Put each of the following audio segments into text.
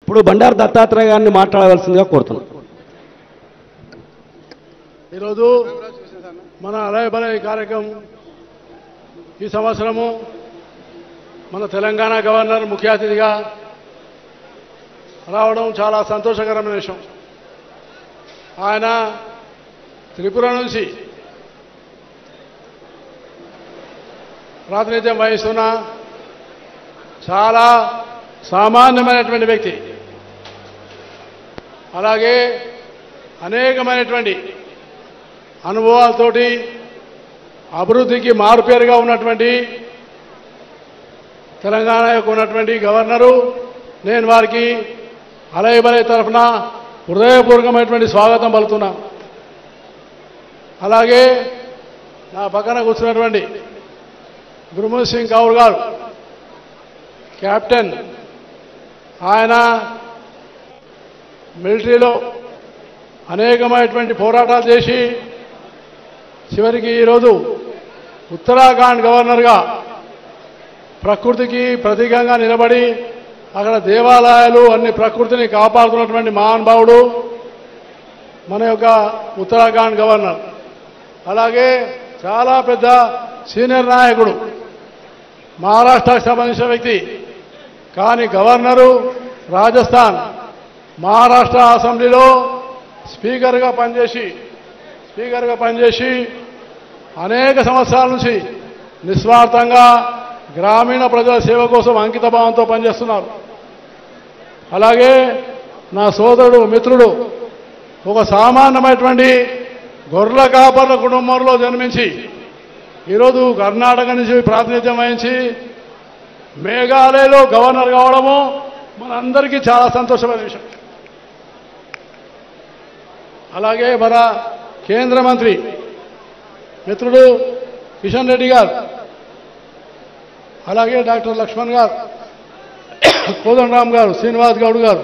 ఇప్పుడు బండారు దత్తాత్రేయ గారిని మాట్లాడవలసిందిగా కోరుతున్నాను ఈరోజు మన అలయ బలయ కార్యక్రమం ఈ సంవత్సరము మన తెలంగాణ గవర్నర్ ముఖ్య అతిథిగా రావడం చాలా సంతోషకరమైన విషయం ఆయన త్రిపుర నుంచి ప్రాతినిధ్యం వహిస్తున్న చాలా సామాన్యమైనటువంటి వ్యక్తి అలాగే అనేకమైనటువంటి అనుభవాలతోటి అభివృద్ధికి మారుపేరుగా ఉన్నటువంటి తెలంగాణ యొక్క ఉన్నటువంటి గవర్నరు నేను వారికి అలయ బలయ తరఫున హృదయపూర్వకమైనటువంటి స్వాగతం పలుకుతున్నా అలాగే నా పక్కన కూర్చున్నటువంటి గురుమూర్ సింగ్ కౌర్ గారు కెప్టెన్ ఆయన మిలిటరీలో అనేకమైనటువంటి పోరాటాలు చేసి చివరికి ఈరోజు ఉత్తరాఖండ్ గవర్నర్గా ప్రకృతికి ప్రతీకంగా నిలబడి అక్కడ దేవాలయాలు అన్ని ప్రకృతిని కాపాడుతున్నటువంటి మహానుభావుడు మన యొక్క ఉత్తరాఖండ్ గవర్నర్ అలాగే చాలా పెద్ద సీనియర్ నాయకుడు మహారాష్ట్రకు సంబంధించిన వ్యక్తి కానీ గవర్నరు రాజస్థాన్ మహారాష్ట్ర అసెంబ్లీలో స్పీకర్గా పనిచేసి స్పీకర్గా పనిచేసి అనేక సంవత్సరాల నుంచి నిస్వార్థంగా గ్రామీణ ప్రజల సేవ కోసం అంకిత భావంతో పనిచేస్తున్నారు అలాగే నా సోదరుడు మిత్రుడు ఒక సామాన్యమైనటువంటి గొర్రెల కాపర్ల కుటుంబంలో జన్మించి ఈరోజు కర్ణాటక నుంచి ప్రాతినిధ్యం వహించి మేఘాలయలో గవర్నర్ కావడము మనందరికీ చాలా సంతోషమైన విషయం అలాగే మన కేంద్ర మంత్రి మిత్రుడు కిషన్ రెడ్డి గారు అలాగే డాక్టర్ లక్ష్మణ్ గారు కోదండరామ్ గారు శ్రీనివాస్ గౌడ్ గారు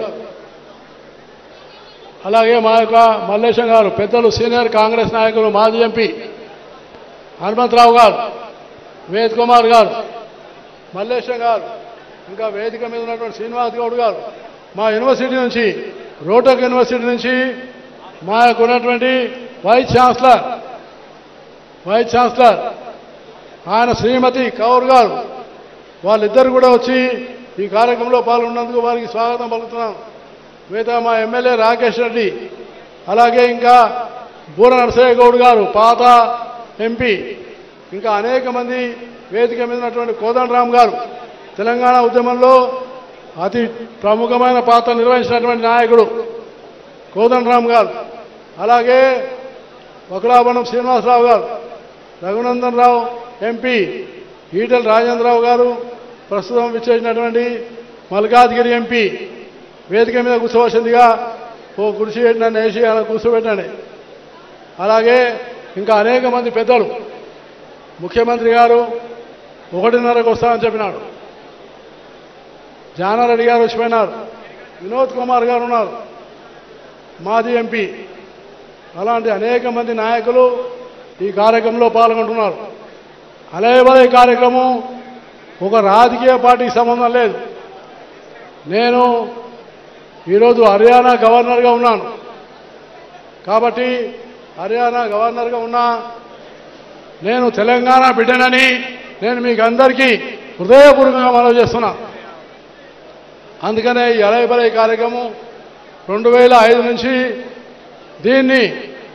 అలాగే మా యొక్క మల్లేశం గారు పెద్దలు సీనియర్ కాంగ్రెస్ నాయకులు మాజీ ఎంపీ హనుమంతరావు గారు వేద్ కుమార్ గారు మల్లేశం గారు ఇంకా వేదిక మీద ఉన్నటువంటి శ్రీనివాస్ గౌడ్ గారు మా యూనివర్సిటీ నుంచి రోటక్ యూనివర్సిటీ నుంచి మా యొక్క ఉన్నటువంటి వైస్ ఛాన్సలర్ వైస్ ఛాన్సలర్ ఆయన శ్రీమతి కౌర్ గారు వాళ్ళిద్దరు కూడా వచ్చి ఈ కార్యక్రమంలో పాల్గొన్నందుకు వారికి స్వాగతం పలుకుతున్నాం మిగతా మా ఎమ్మెల్యే రాకేష్ రెడ్డి అలాగే ఇంకా బూర నరసయ్య గౌడ్ గారు పాత ఎంపీ ఇంకా అనేక మంది వేదిక మీద ఉన్నటువంటి కోదండరామ్ గారు తెలంగాణ ఉద్యమంలో అతి ప్రముఖమైన పాత్ర నిర్వహించినటువంటి నాయకుడు కోదండరామ్ గారు అలాగే వకులాభనం శ్రీనివాసరావు గారు రఘునందన్ రావు ఎంపీ ఈటల రాజేంద్రరావు గారు ప్రస్తుతం విచ్చేసినటువంటి మల్కాజ్గిరి ఎంపీ వేదిక మీద కూర్చోవలసిందిగా ఓ కుర్చీ నన్ను వేసి అలా కూర్చోబెట్టండి అలాగే ఇంకా అనేక మంది పెద్దలు ముఖ్యమంత్రి గారు ఒకటిన్నరకు వస్తామని చెప్పినాడు జానారెడ్డి గారు వచ్చిపోయినారు వినోద్ కుమార్ గారు ఉన్నారు మాజీ ఎంపీ అలాంటి అనేక మంది నాయకులు ఈ కార్యక్రమంలో పాల్గొంటున్నారు అలయబలయ కార్యక్రమం ఒక రాజకీయ పార్టీకి సంబంధం లేదు నేను ఈరోజు హర్యానా గవర్నర్గా ఉన్నాను కాబట్టి హర్యానా గవర్నర్గా ఉన్నా నేను తెలంగాణ బిడ్డనని నేను మీకు అందరికీ హృదయపూర్వకంగా మనవి చేస్తున్నా అందుకనే ఈ అలయబలయ కార్యక్రమం రెండు వేల ఐదు నుంచి దీన్ని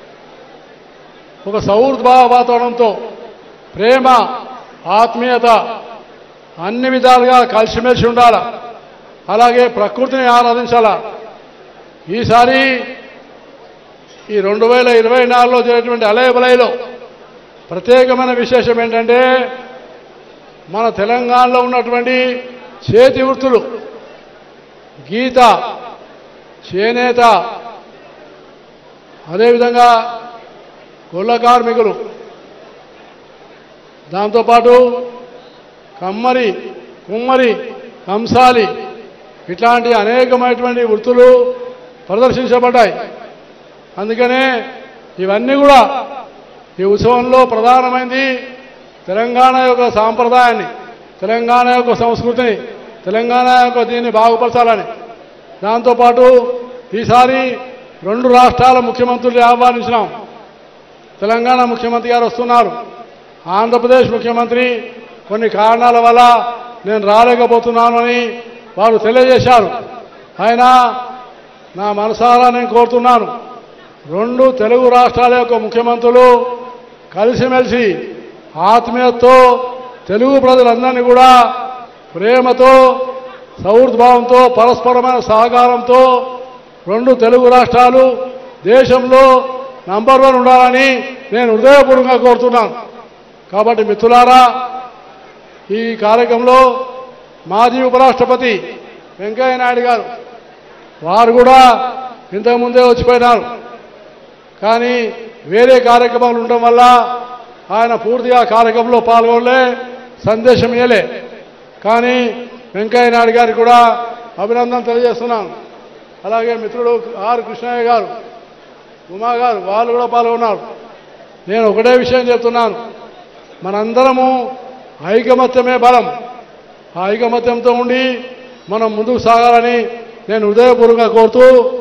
ఒక సౌహృద్భావ వాతావరణంతో ప్రేమ ఆత్మీయత అన్ని విధాలుగా కలిసిమెలిసి ఉండాల అలాగే ప్రకృతిని ఆరాధించాల ఈసారి ఈ రెండు వేల ఇరవై నాలుగులో జరిగినటువంటి అలయబలయలో ప్రత్యేకమైన విశేషం ఏంటంటే మన తెలంగాణలో ఉన్నటువంటి చేతి వృత్తులు గీత చేనేత అదేవిధంగా గొల్ల కార్మికులు దాంతోపాటు కమ్మరి కుమ్మరి కంసాలి ఇట్లాంటి అనేకమైనటువంటి వృత్తులు ప్రదర్శించబడ్డాయి అందుకనే ఇవన్నీ కూడా ఈ ఉత్సవంలో ప్రధానమైనది తెలంగాణ యొక్క సాంప్రదాయాన్ని తెలంగాణ యొక్క సంస్కృతిని తెలంగాణ యొక్క దీన్ని బాగుపరచాలని దాంతోపాటు ఈసారి రెండు రాష్ట్రాల ముఖ్యమంత్రులు ఆహ్వానించినాం తెలంగాణ ముఖ్యమంత్రి గారు వస్తున్నారు ఆంధ్రప్రదేశ్ ముఖ్యమంత్రి కొన్ని కారణాల వల్ల నేను రాలేకపోతున్నాను అని వారు తెలియజేశారు అయినా నా మనసారా నేను కోరుతున్నాను రెండు తెలుగు రాష్ట్రాల యొక్క ముఖ్యమంత్రులు కలిసిమెలిసి ఆత్మీయతతో తెలుగు ప్రజలందరినీ కూడా ప్రేమతో సౌహృద్భావంతో పరస్పరమైన సహకారంతో రెండు తెలుగు రాష్ట్రాలు దేశంలో నంబర్ వన్ ఉండాలని నేను హృదయపూర్వకంగా కోరుతున్నాను కాబట్టి మిత్రులారా ఈ కార్యక్రమంలో మాజీ ఉపరాష్ట్రపతి వెంకయ్య నాయుడు గారు వారు కూడా ఇంతకుముందే వచ్చిపోయినారు కానీ వేరే కార్యక్రమాలు ఉండడం వల్ల ఆయన పూర్తిగా కార్యక్రమంలో పాల్గొనలే సందేశం ఇవ్వలే కానీ వెంకయ్య నాయుడు గారికి కూడా అభినందన తెలియజేస్తున్నాను అలాగే మిత్రుడు ఆర్ కృష్ణయ్య గారు ఉమా గారు వాళ్ళు కూడా పాల్గొన్నారు నేను ఒకటే విషయం చెప్తున్నాను మనందరము ఐకమత్యమే బలం ఆ ఐకమత్యంతో ఉండి మనం ముందుకు సాగాలని నేను హృదయపూర్వకంగా కోరుతూ